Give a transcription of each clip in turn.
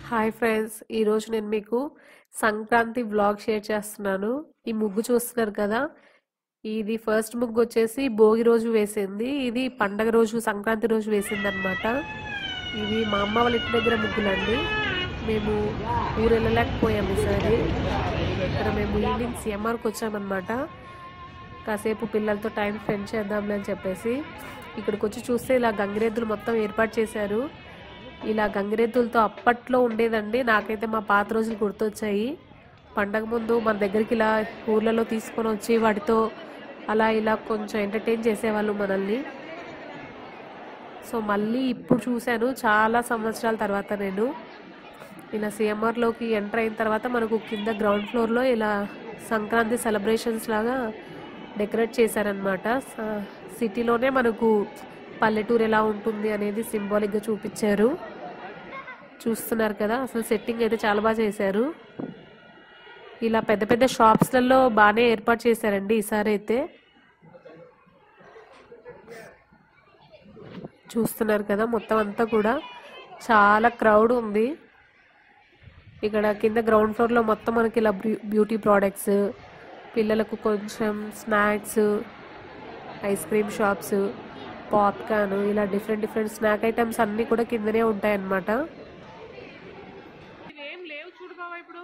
hi friends ఈరోజు నేను మీకు సంక్రాంతి వ్లాగ్ షేర్ చేస్తున్నాను ఈ ముగ్గు చూస్తున్నారు కదా ఇది ఫస్ట్ ముగ్గు వచ్చేసి భోగి రోజు వేసింది ఇది పండగ రోజు సంక్రాంతి రోజు వేసింది అనమాట ఇవి మా అమ్మ వాళ్ళ ఇంటి దగ్గర ముగ్గులండి మేము ఊరు వెళ్ళలేకపోయాము ఈసారి ఇక్కడ మేము ఈవినింగ్ సిఎంఆర్కి వచ్చామన్నమాట కాసేపు పిల్లలతో టైం స్పెండ్ చేద్దాంలే అని చెప్పేసి ఇక్కడికి వచ్చి చూస్తే ఇలా గంగిరెద్దులు మొత్తం ఏర్పాటు చేశారు ఇలా గంగిరెద్దులతో అప్పట్లో ఉండేదండి నాకైతే మా పాత రోజులు గుర్తొచ్చాయి పండగ ముందు మన దగ్గరికి ఇలా ఊర్లలో తీసుకొని వచ్చి వాటితో అలా ఇలా కొంచెం ఎంటర్టైన్ చేసేవాళ్ళు మనల్ని సో మళ్ళీ ఇప్పుడు చూశాను చాలా సంవత్సరాల తర్వాత నేను ఇలా సిఎంఆర్లోకి ఎంటర్ అయిన తర్వాత మనకు కింద గ్రౌండ్ ఫ్లోర్లో ఇలా సంక్రాంతి సెలబ్రేషన్స్ లాగా డెకరేట్ చేశారనమాట సిటీలోనే మనకు పల్లెటూరు ఎలా ఉంటుంది అనేది సింబాలిక్గా చూపించారు చూస్తున్నారు కదా అసలు సెట్టింగ్ అయితే చాలా బాగా చేశారు ఇలా పెద్ద పెద్ద షాప్స్లలో బాగానే ఏర్పాటు చేశారండి ఈసారి అయితే చూస్తున్నారు కదా మొత్తం అంతా కూడా చాలా క్రౌడ్ ఉంది ఇక్కడ కింద గ్రౌండ్ ఫ్లోర్లో మొత్తం మనకి ఇలా బ్యూ- బ్యూటీ ప్రోడక్ట్స్ పిల్లలకు కొంచెం snacks ice cream shops popcorn ఇలా డిఫరెంట్ డిఫరెంట్ స్నాక్ ఐటమ్స్ అన్నీ కూడా కిందనే ఉంటాయన్నమాట ఏం లేవు చూడు బావా ఇప్పుడు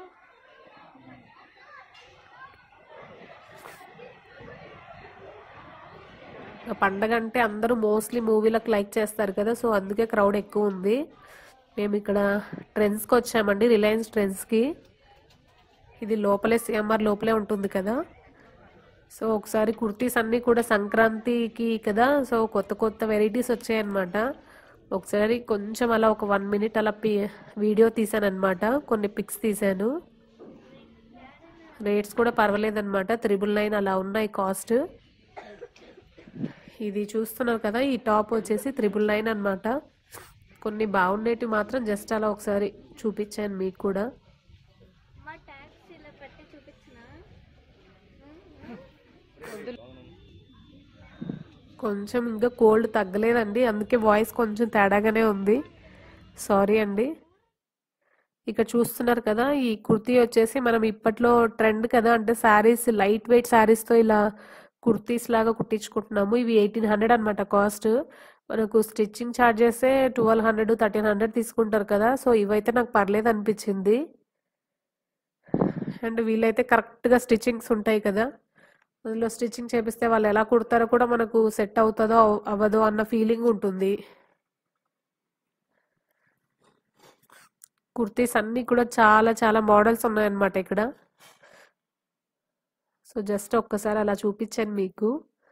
ఇంకా పండగ అంటే అందరూ మోస్ట్లీ మూవీలకు లైక్ చేస్తారు కదా సో అందుకే క్రౌడ్ ఎక్కువ ఉంది మేము ఇక్కడ ట్రెండ్స్కి వచ్చామండి రిలయన్స్ ట్రెండ్స్కి ఇది లోపలే సిఎంఆర్ లోపలే ఉంటుంది కదా సో ఒకసారి కుర్తీస్ అన్నీ కూడా సంక్రాంతికి కదా సో కొత్త కొత్త వెరైటీస్ వచ్చాయన్నమాట ఒకసారి కొంచెం అలా ఒక వన్ మినిట్ అలా పి వీడియో తీసాను అనమాట కొన్ని పిక్స్ తీసాను రేట్స్ కూడా పర్వాలేదన్నమాట త్రిబుల్ నైన్ అలా ఉన్నాయి కాస్ట్ ఇది చూస్తున్నారు కదా ఈ టాప్ వచ్చేసి త్రిబుల్ నైన్ అనమాట కొన్ని బాగుండేటివి మాత్రం జస్ట్ అలా ఒకసారి చూపించాను మీకు కూడా మా ట్యాక్స్ ఇలా పెట్టి చూపించిన కొంచెం ఇంకా కోల్డ్ తగ్గలేదండి అందుకే వాయిస్ కొంచెం తేడాగానే ఉంది సారీ అండి ఇక్కడ చూస్తున్నారు కదా ఈ కుర్తీ వచ్చేసి మనం ఇప్పట్లో ట్రెండ్ కదా అంటే శారీస్ లైట్ వెయిట్ శారీస్తో ఇలా కుర్తీస్ లాగా కుట్టించుకుంటున్నాము ఇవి ఎయిటీన్ హండ్రెడ్ అనమాట కాస్ట్ మనకు స్టిచ్చింగ్ ఛార్జెసే ట్వెల్వ్ హండ్రెడ్ థర్టీన్ హండ్రెడ్ తీసుకుంటారు కదా సో ఇవైతే నాకు పర్లేదు అనిపించింది అండ్ వీళ్ళైతే కరెక్ట్గా స్టిచ్చింగ్స్ ఉంటాయి కదా అందులో స్టిచ్చింగ్ చేపిస్తే వాళ్ళు ఎలా కుడతారో కూడా మనకు సెట్ అవుతుందో అవ- అవ్వదో అన్న ఫీలింగ్ ఉంటుంది కుర్తీస్ అన్నీ కూడా చాలా చాలా మోడల్స్ ఉన్నాయన్నమాట ఇక్కడ సో జస్ట్ ఒక్కసారి అలా చూపించాను మీకు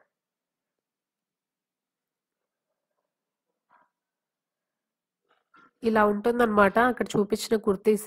ఇలా ఉంటుందన్నమాట అక్కడ చూపించిన కుర్తీస్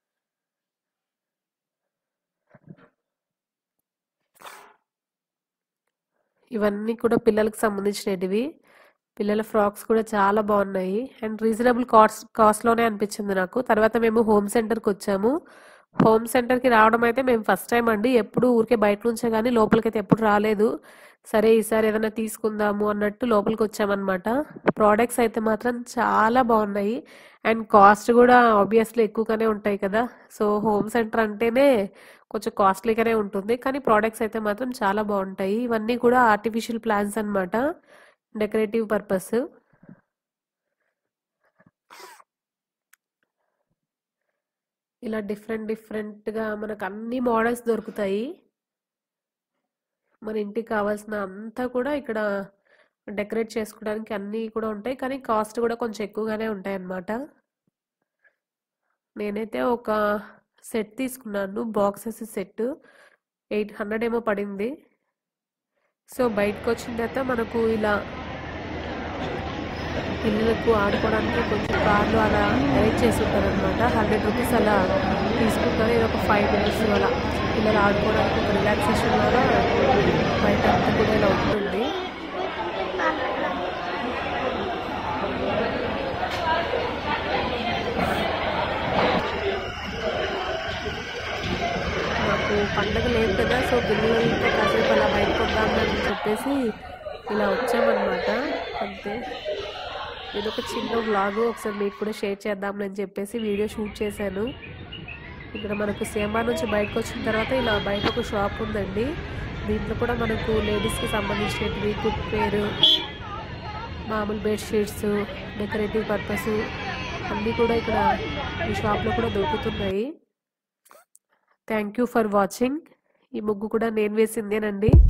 ఇవన్నీ కూడా పిల్లలకు సంబంధించినవి పిల్లల ఫ్రాక్స్ కూడా చాలా బాగున్నాయి అండ్ రీజనబుల్ కాస్ట్ కాస్ట్లోనే అనిపించింది నాకు తర్వాత మేము హోమ్ సెంటర్కి వచ్చాము హోమ్ సెంటర్కి రావడం అయితే మేము ఫస్ట్ టైం అండి ఎప్పుడు ఊరికే బయట నుంచే కానీ లోపలికైతే ఎప్పుడు రాలేదు సరే ఈసారి ఏదైనా తీసుకుందాము అన్నట్టు లోపలికి వచ్చామన్నమాట ప్రోడక్ట్స్ అయితే మాత్రం చాలా బాగున్నాయి అండ్ కాస్ట్ కూడా ఆబ్వియస్లీ ఎక్కువగానే ఉంటాయి కదా సో హోమ్ సెంటర్ అంటేనే కొంచెం కాస్ట్లీగానే ఉంటుంది కానీ ప్రోడక్ట్స్ అయితే మాత్రం చాలా బాగుంటాయి ఇవన్నీ కూడా ఆర్టిఫిషియల్ ప్లాంట్స్ అన్నమాట డెకరేటివ్ పర్పస్ ఇలా డిఫరెంట్ డిఫరెంట్గా మనకు అన్ని మోడల్స్ దొరుకుతాయి మన ఇంటికి కావాల్సిన అంతా కూడా ఇక్కడ డెకరేట్ చేసుకోవడానికి అన్నీ కూడా ఉంటాయి కానీ కాస్ట్ కూడా కొంచెం ఎక్కువగానే ఉంటాయి అన్నమాట నేనైతే ఒక సెట్ తీసుకున్నాను బాక్సెస్ సెట్ ఎయిట్ హండ్రెడ్ ఏమో పడింది సో బయటకు వచ్చిన తర్వాత మనకు ఇలా పిల్లలకు ఆడుకోవడానికి కొంచెం కార్లు అలా అరేంజ్ చేసి ఉంటారు అనమాట హండ్రెడ్ రూపీస్ అలా తీసుకుంటారు ఇది ఒక ఫైవ్ మినిట్స్ అలా పిల్లలు ఆడుకోవడానికి ఒక రిలాక్సేషన్ లాగా బయట అంతా కూడా ఇలా ఉంటుంది మాకు పండగ లేదు కదా సో పిల్లలతో కాసేపు అలా బయటకు వద్దామని చెప్పేసి ఇలా వచ్చామన్నమాట అంతే నేను ఒక చిన్న వ్లాగ్ ఒకసారి మీకు కూడా షేర్ చేద్దామని చెప్పేసి వీడియో షూట్ చేశాను ఇక్కడ మనకు సేమా నుంచి బయటకు వచ్చిన తర్వాత ఇలా బయట ఒక షాప్ ఉందండి దీంట్లో కూడా మనకు లేడీస్కి సంబంధించినవి కుక్ వేర్ మామూలు బెడ్షీట్స్ డెకరేటివ్ పర్పస్ అన్నీ కూడా ఇక్కడ ఈ షాప్లో కూడా దొరుకుతున్నాయి థ్యాంక్ యూ ఫర్ వాచింగ్ ఈ ముగ్గు కూడా నేను వేసిందేనండి